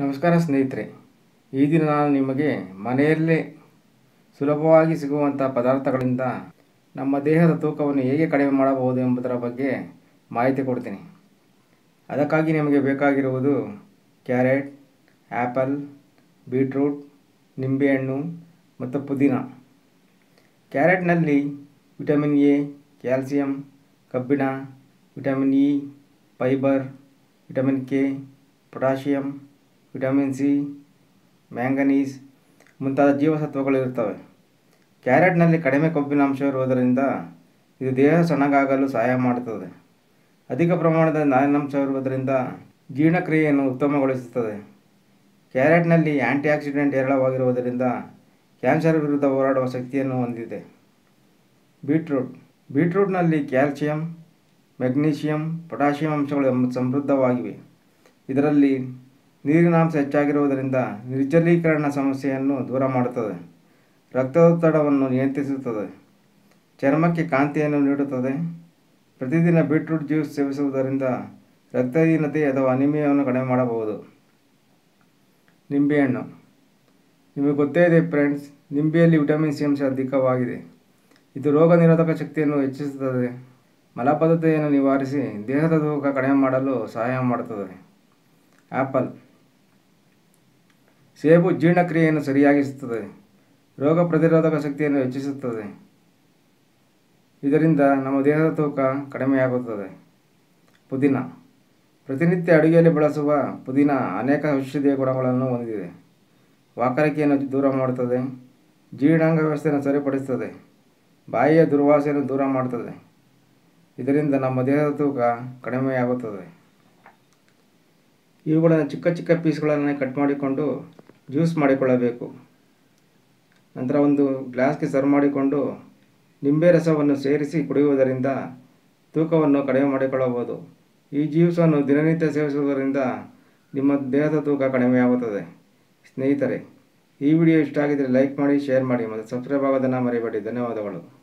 ನಮಸ್ಕಾರ ಸ್ನೇಹಿತರೆ ಈ ದಿನ ನಾನು ನಿಮಗೆ ಮನೆಯಲ್ಲೇ ಸುಲಭವಾಗಿ ಸಿಗುವಂಥ ಪದಾರ್ಥಗಳಿಂದ ನಮ್ಮ ದೇಹದ ತೂಕವನ್ನು ಹೇಗೆ ಕಡಿಮೆ ಮಾಡಬಹುದು ಎಂಬುದರ ಬಗ್ಗೆ ಮಾಹಿತಿ ಕೊಡ್ತೀನಿ ಅದಕ್ಕಾಗಿ ನಿಮಗೆ ಬೇಕಾಗಿರುವುದು ಕ್ಯಾರೆಟ್ ಆ್ಯಪಲ್ ಬೀಟ್ರೂಟ್ ನಿಂಬೆಹಣ್ಣು ಮತ್ತು ಪುದೀನ ಕ್ಯಾರೆಟ್ನಲ್ಲಿ ವಿಟಮಿನ್ ಎ ಕ್ಯಾಲ್ಸಿಯಂ ಕಬ್ಬಿಣ vitamin E fibre vitamin K potassium vitamin C manganese ಮುಂತಾದ ಜೀವಸತ್ವಗಳು ಇರುತ್ತವೆ ಕ್ಯಾರೆಟ್ನಲ್ಲಿ ಕಡಿಮೆ ಕೊಬ್ಬಿನಾಂಶ ಇರುವುದರಿಂದ ಇದು ದೇಹ ಸಣ್ಣಗಾಗಲು ಸಹಾಯ ಮಾಡುತ್ತದೆ ಅಧಿಕ ಪ್ರಮಾಣದ ನಾರಿನಾಂಶ ಇರುವುದರಿಂದ ಜೀರ್ಣಕ್ರಿಯೆಯನ್ನು ಉತ್ತಮಗೊಳಿಸುತ್ತದೆ ಕ್ಯಾರೆಟ್ನಲ್ಲಿ ಆ್ಯಂಟಿ ಆಕ್ಸಿಡೆಂಟ್ ಹೇರಳವಾಗಿರುವುದರಿಂದ ಕ್ಯಾನ್ಸರ್ ವಿರುದ್ಧ ಹೋರಾಡುವ ಶಕ್ತಿಯನ್ನು ಹೊಂದಿದೆ ಬೀಟ್ರೂಟ್ ಬೀಟ್ರೂಟ್ನಲ್ಲಿ ಕ್ಯಾಲ್ಸಿಯಂ ಮೆಗ್ನೀಷಿಯಂ ಪೊಟ್ಯಾಷಿಯಂ ಅಂಶಗಳು ಎಂ- ಸಮೃದ್ಧವಾಗಿವೆ ಇದರಲ್ಲಿ ನೀರಿನಾಂಶ ಹೆಚ್ಚಾಗಿರುವುದರಿಂದ ನಿರ್ಜಲೀಕರಣ ಸಮಸ್ಯೆಯನ್ನು ದೂರ ಮಾಡುತ್ತದೆ ರಕ್ತದೊತ್ತಡವನ್ನು ನಿಯಂತ್ರಿಸುತ್ತದೆ ಚರ್ಮಕ್ಕೆ ಕಾಂತಿಯನ್ನು ನೀಡುತ್ತದೆ ಪ್ರತಿದಿನ ಬೀಟ್ರೂಟ್ ಜ್ಯೂಸ್ ಸೇವಿಸುವುದರಿಂದ ರಕ್ತಹೀನತೆ ಅಥವಾ ಅನಿಮಿಯವನ್ನು ಕಡಿಮೆ ಮಾಡಬಹುದು ನಿಂಬೆಹಣ್ಣು ನಿಮಗೆ ಗೊತ್ತೇ ಇದೆ ಫ್ರೆಂಡ್ಸ್ ನಿಂಬೆಯಲ್ಲಿ ವಿಟಮಿನ್ ಸಿ ಅಂಶ ಅಧಿಕವಾಗಿದೆ ಇದು ರೋಗ ನಿರೋಧಕ ಶಕ್ತಿಯನ್ನು ಹೆಚ್ಚಿಸುತ್ತದೆ ಮಲಬದ್ಧತೆಯನ್ನು ನಿವಾರಿಸಿ ದೇಹದ ತೂಕ ಕಡಿಮೆ ಮಾಡಲು ಸಹಾಯ ಮಾಡುತ್ತದೆ ಆ್ಯಪಲ್ ಸೇಬು ಜೀರ್ಣಕ್ರಿಯೆಯನ್ನು ಸರಿಯಾಗಿಸುತ್ತದೆ ರೋಗ ಪ್ರತಿರೋಧಕ ಶಕ್ತಿಯನ್ನು ಹೆಚ್ಚಿಸುತ್ತದೆ ಇದರಿಂದ ನಮ್ಮ ದೇಹದ ತೂಕ ಕಡಿಮೆಯಾಗುತ್ತದೆ ಪುದೀನ ಪ್ರತಿನಿತ್ಯ ಅಡುಗೆಯಲ್ಲಿ ಬಳಸುವ ಪುದೀನ ಅನೇಕ ಔಷಧೀಯ ಗುಣಗಳನ್ನು ಹೊಂದಿದೆ ವಾಕರಿಕೆಯನ್ನು ದೂರ ಮಾಡುತ್ತದೆ ಜೀರ್ಣಾಂಗ ವ್ಯವಸ್ಥೆಯನ್ನು ಸರಿಪಡಿಸುತ್ತದೆ ಬಾಯಿಯ ದುರ್ವಾಸನೆಯನ್ನು ದೂರ ಮಾಡುತ್ತದೆ ಇದರಿಂದ ನಮ್ಮ ದೇಹದ ತೂಕ ಕಡಿಮೆಯಾಗುತ್ತದೆ ಇವುಗಳನ್ನು ಚಿಕ್ಕ ಚಿಕ್ಕ ಪೀಸ್ಗಳನ್ನು ಕಟ್ ಮಾಡಿಕೊಂಡು ಜ್ಯೂಸ್ ಮಾಡಿಕೊಳ್ಳಬೇಕು ನಂತರ ಒಂದು ಗ್ಲಾಸ್ಗೆ ಸರ್ವ್ ಮಾಡಿಕೊಂಡು ನಿಂಬೆ ರಸವನ್ನು ಸೇರಿಸಿ ಕುಡಿಯುವುದರಿಂದ ತೂಕವನ್ನು ಕಡಿಮೆ ಮಾಡಿಕೊಳ್ಳಬಹುದು ಈ ಜ್ಯೂಸನ್ನು ದಿನನಿತ್ಯ ಸೇವಿಸುವುದರಿಂದ ನಿಮ್ಮ ದೇಹದ ತೂಕ ಕಡಿಮೆಯಾಗುತ್ತದೆ ಸ್ನೇಹಿತರೆ ಈ ವಿಡಿಯೋ ಇಷ್ಟ ಆಗಿದ್ದರೆ ಲೈಕ್ ಮಾಡಿ ಶೇರ್ ಮಾಡಿ ಮತ್ತು ಸಬ್ಸ್ಕ್ರೈಬ್ ಆಗೋದನ್ನು ಮರಿಬೇಡಿ ಧನ್ಯವಾದಗಳು